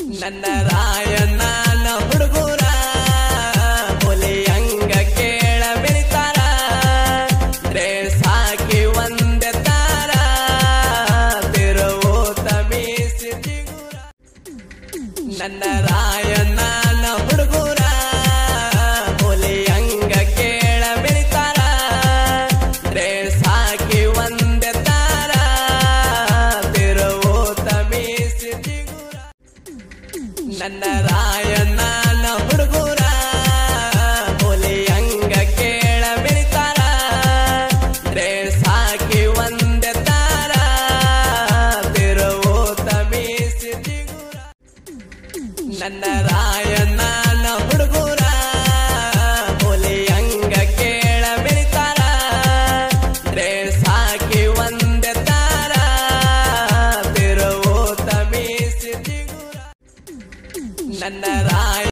ನನ್ನ ರಾಯಣ್ಣನ ಹುಡುಗೂರ ಹುಲಿ ಹಂಗ ಕೇಳ ಬೆಳಿತಾರ ಡ್ರೆಸ್ ಹಾಕಿ ಒಂದೇ ತಾರ ತಿರುವೂತ ಮೀಸಿ ಜಿಗುರ ನನ್ನ ರಾಯಣ್ಣನ ಹುಡುಗೂರ ಹುಲಿ ಹಂಗ ಕೇಳ ಬೆಳಿತಾರ ಡ್ರೆಸ್ ಹಾಕಿ ಒಂದೇ ತಾರ ತಿರುವೂತ ಮೀಸಿ ಜಿಗುರ ನನ್ನ ರಾಯಣ್ಣನ ಹುಡುಗೂರ ಹುಲಿ ಹಂಗ ಕೇಳ ಬೆಳಿತಾರ ಡ್ರೆಸ್ ಹಾಕಿ ಒಂದೇ ತಾರ ತಿರುವೂತ ಮೀಸಿ ಜಿಗುರ ನನ್ನ ರಾಯಣ್ಣನ ಹುಡುಗೂರ ಹುಲಿ ಹಂಗ ಕೇಳ ಬೆಳಿತಾರ ಡ್ರೆಸ್ ಹಾಕಿ ಒಂದೇ ತಾರ ತಿರುವೂತ ಮೀಸಿ ಜಿಗುರ ನನ್ನ ರಾಯ